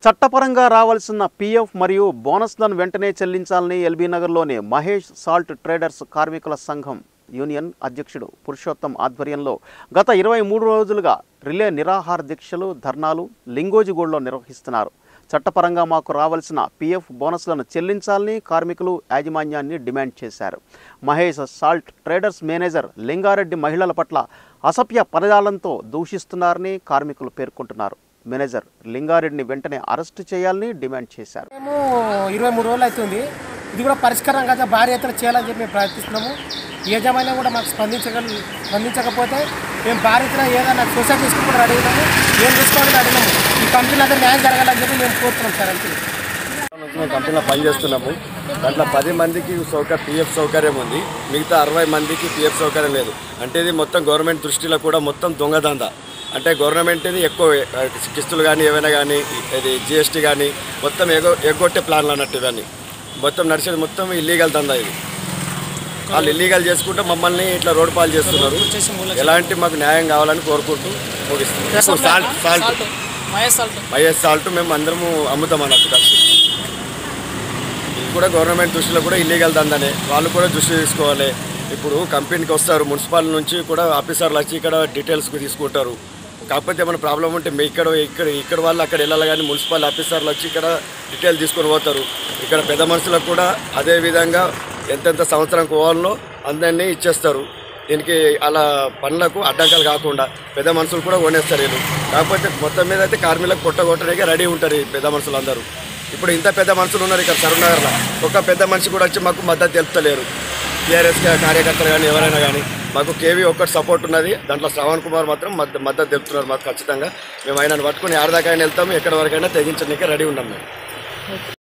చట్టపరంగా రావాల్సిన పీఎఫ్ మరియు బోనస్లను వెంటనే చెల్లించాలని ఎల్బీ నగర్లోని మహేష్ సాల్ట్ ట్రేడర్స్ కార్మికుల సంఘం యూనియన్ అధ్యక్షుడు పురుషోత్తం ఆధ్వర్యంలో గత ఇరవై మూడు రోజులుగా రిలే నిరాహార దీక్షలు ధర్నాలు లింగోజిగూడలో నిర్వహిస్తున్నారు చట్టపరంగా మాకు రావాల్సిన పీఎఫ్ బోనస్లను చెల్లించాలని కార్మికులు యాజమాన్యాన్ని డిమాండ్ చేశారు Mahesh salt traders manager Lingareddy మహిళల పట్ల అసభ్య పదజాలంతో దూషిస్తున్నారని కార్మికులు పేర్కొంటున్నారు మేనేజర్ లింగారెడ్డిని వెంటనే అరెస్టు చేయాలని డిమాండ్ చేశారు మేము ఇరవై మూడు రోజులు అవుతుంది ఇది కూడా పరిష్కారం కదా భారీ ఎత్తున చేయాలని చెప్పి మేము ప్రయత్నిస్తున్నాము యజమాన్యం కూడా మాకు స్పందించగ స్పందించకపోతే మేము భారీ ఎత్తున ఏదైనా సొసైటీ తీసుకుని కూడా అడిగినాము ఏం తీసుకోవాలని అడిగినాము ఈ కంపెనీ దగ్గర న్యాయం జరగాలని చెప్పి మేము కోరుతున్నాం సార్ అంతే నుంచి మేము కంపెనీలో పనిచేస్తున్నాము దాంట్లో పది మందికి సౌకర్యం పిఎఫ్ సౌకర్యం ఉంది మిగతా అరవై మందికి పిఎఫ్ సౌకర్యం లేదు అంటే ఇది మొత్తం గవర్నమెంట్ దృష్టిలో కూడా మొత్తం దొంగదంద అంటే గవర్నమెంట్ ఇది ఎక్కువ ఆ, కిస్తులు కానీ ఏవైనా కానీ ఇది జిఎస్టీ కానీ మొత్తం ఎగో ఎగ్గొట్టే ప్లాన్లు అన్నట్టు ఇవన్నీ మొత్తం నడిచేది మొత్తం ఇల్లీగల్ దందా ఇది వాళ్ళు ఇల్లీగల్ చేసుకుంటూ మమ్మల్ని ఇట్లా రోడ్ పాలు చేస్తున్నారు ఎలాంటి మాకు న్యాయం కావాలని కోరుకుంటూ ముగిస్తున్నాం సాల్ట్ సాల్ట్ వైఎస్ సాల్ట్ మేము అందరము అమ్ముతాం అన్నట్టు కలిసి ఇది కూడా గవర్నమెంట్ దృష్టిలో కూడా ఇల్లీగల్ దందనే వాళ్ళు కూడా దృష్టి తీసుకోవాలి ఇప్పుడు కంపెనీకి వస్తారు మున్సిపల్ నుంచి కూడా ఆఫీసర్లు వచ్చి ఇక్కడ డీటెయిల్స్ తీసుకుంటారు కాకపోతే ఏమైనా ప్రాబ్లం ఉంటే మీ ఇక్కడ ఇక్కడ ఇక్కడ వాళ్ళు అక్కడ వెళ్ళాలి కానీ మున్సిపల్ ఆఫీసర్లు వచ్చి ఇక్కడ డీటెయిల్ తీసుకొని పోతారు ఇక్కడ పెద్ద మనుషులకు కూడా అదే విధంగా ఎంతెంత సంవత్సరం పోవాలనో అందరినీ ఇచ్చేస్తారు దీనికి అలా పనులకు అడ్డంకాలు కాకుండా పెద్ద మనుషులు కూడా కొనేస్తారు వీళ్ళు కాకపోతే మొత్తం మీద అయితే కార్మికులకు కొట్టగొట్టడానికి రెడీ ఉంటారు ఈ పెద్ద మనుషులు అందరూ ఇప్పుడు ఇంత పెద్ద మనుషులు ఉన్నారు ఇక్కడ సరూనగర్లో ఒక పెద్ద మనిషి కూడా వచ్చి మాకు మద్దతు తెలుపుతలేరు టీఆర్ఎస్ కార్యకర్తలు కానీ ఎవరైనా కానీ మాకు కేవీ ఒక్కటి సపోర్ట్ ఉన్నది దాంట్లో శ్రవణ్ కుమార్ మాత్రం మద్ద మద్దతు తెలుపుతున్నారు మాకు ఖచ్చితంగా మేము ఆయనను పట్టుకుని ఆడదాకా ఆయన వెళ్తాము ఎక్కడి వరకైనా తెగించడానికి రెడీ ఉన్నాం మేము